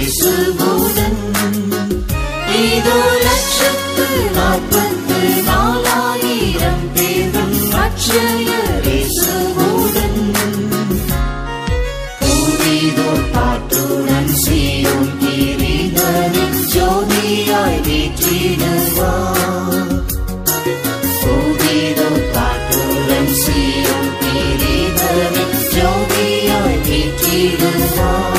இயேசுவுடன் இதோ லட்சத்து நாற்பத்து நாலாயிரம் பேரும் அட்சயர் இயேசுவுடன் பூவிதோர் பாட்டுடன் சீரும் கிரீடனின் ஜோதியாய் வீற்றிடுவார் பூவிதோர் பாட்டுடன் சீரும் கிரீடனின் ஜோதியாய் வீற்றிடுவார்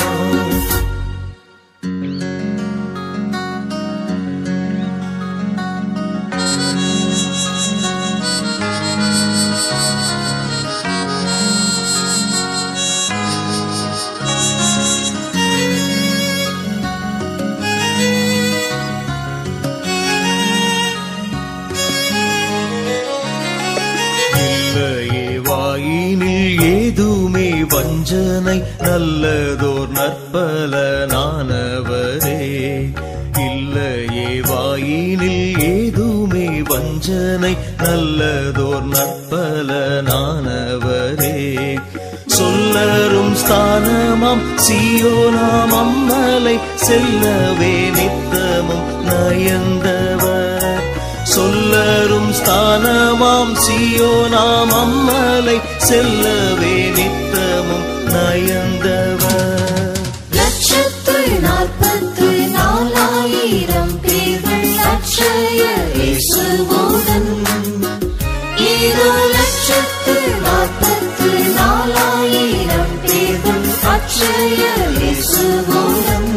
இல்லையே வாயினில் ஏதுமே வஞ்சனை நல்லதோர் நற்பலனானவரே இல்லையே வாயினில் ஏதுமே வஞ்சனை நல்லதோர் நற்பலனானவரே சொல்லரும் ஸ்தானமாம் சியோனாம் அம்மலை செல்லவே நித்தமும் நயந்தவர் சொல்லரும் ஸ்தானமாம் சியோனாம் அம்மலை செல்லவே நித்தமும் நயந்தவர் லட்சத்து நாற்பத்து நாலாயிரம் பேர்கள் அட்சய இயேசுவுடன் இதோ லட்சத்து நாற்பத்து நாலாயிரம் பேர்கள் அட்சய இயேசுவுடன்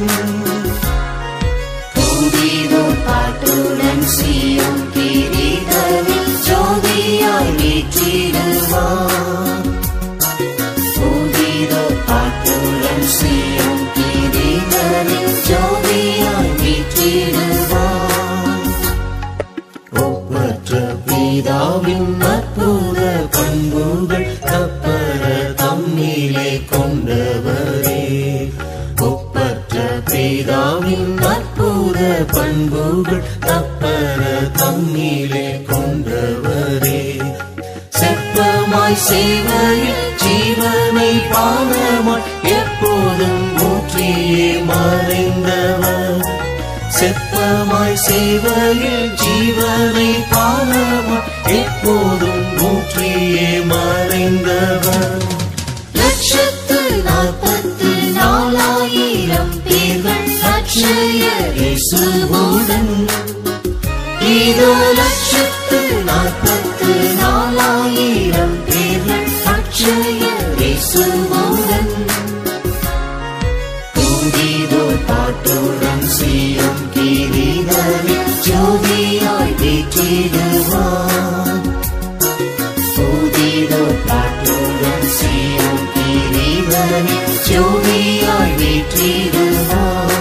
பூவிதோ பாட்டுடன் சீயும் கிரீடனில் ஜோதியாய் வீற்றிடுவார் பூவிதோ பாட்டுடன் சீயும் கிரீடனில் ஜோதியாய் வீற்றிடுவார் ஒப்பற்ற பிதாவின் அற்புத பண்புகள் கப்பர தம்மிலே கொண்டவரே ஒப்பற்ற பிதாவின் அற்புத பண்புகள் கப்பர தம்மிலே கொண்டவரே செப்பமாய் சேவையில் ஜீவனை பானமாய் எப்போதும் ஊற்றியே மறைந்தவர் செப்பமாய் சேவையில் ஜீவனை பானமாய் எப்போதும் ஊற்றியே மறைந்தவர் லட்சத்து நாற்பத்து நாலாயிரம் பேர்கள் அட்சய இயேசுவுடன் இதோ லட்சத்து நாற்பத்து நாலாயிரம் பேர்கள் அட்சய இயேசுவுடன் பூவிதோ பாட்டுடன் சீயும் கிரீடனில் ஜோதியாய் வீற்றிடுவார் பூவிதோ பாட்டுடன் சீயும் கிரீடனில் ஜோதியாய் வீற்றிடுவார்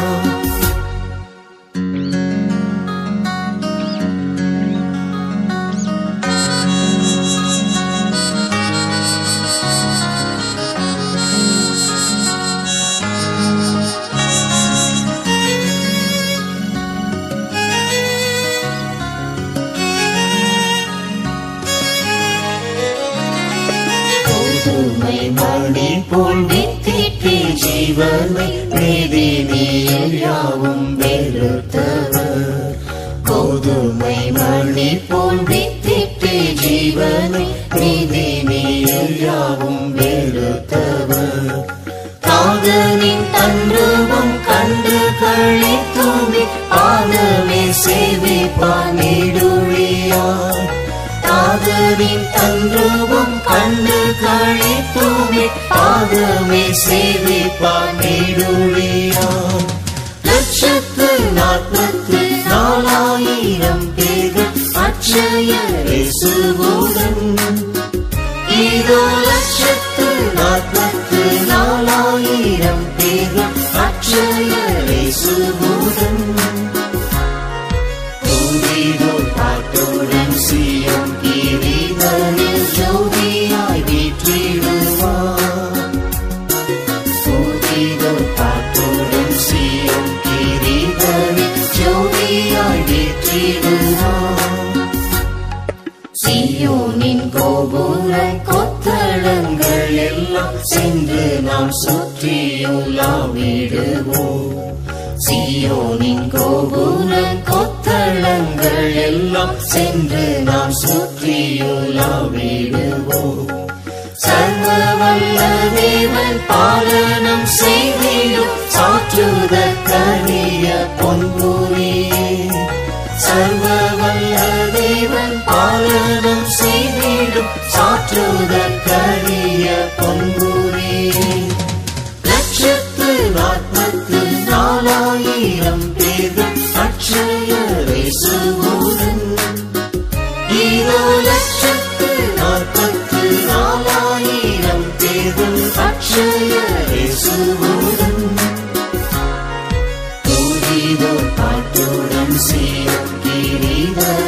கோதுமை மணி போல் வித்திட்டு ஜீவனை நீதி நீர் யாவும் வெளுத்தவர் கோதுமை மணி போல் வித்திட்டு ஜீவனை நீதி நீர் யாவும் வெளுத்தவர் காதலின் தன்றுவம் கண்டு கழித்துமே பாதமே சேவிப்பான் நெடுழியார் காதலின் தன்றுவம் கண்டு கழித்துமே பாதமே சேவிப்பான் நெடுழியார் லட்சத்து நாற்பத்து நாலாயிரம் பேர்கள் அட்சய இயேசுவுடன் இதோ லட்சத்து நாற்பத்து நாலாயிரம் பேர்கள் அட்சய இயேசுவுடன் பூவிதோ பாட்டுடன் சீயும் கிரீடனில் ஜோதியாய் வீற்றிடுவார் பூவிதோ பாட்டுடன் சீயும் கிரீடனில் ஜோதியாய் வீற்றிடுவார் சியோனின் கோபுர கொத்தளங்கள் எல்லாம் சென்று நாம் சுற்றியுலாவிடுவோம் சியோனின் கோபுரம் கொத்தளங்கள் எல்லாம் சென்று நாம் சுற்றியுலாவிடுவோம் சர்வ வல்ல தேவன் பாலனம் செய்திடும் சாற்றுத கரிய பொன்புரியே சர்வ வல்ல தேவன் பாலனம் செய்திடும் சாற்றுத கரிய பொன்புரியே லட்சத்து நாற்பத்து நாலாயிரம் பேர்கள் அட்சயரை சுகூரன் ஈரோ லட்சத்து நாற்பத்து நாலாயிரம் பேர்கள் அட்சயரை சுகூரன் தூதிதோ பாட்டுடன் சீரம் கிரீட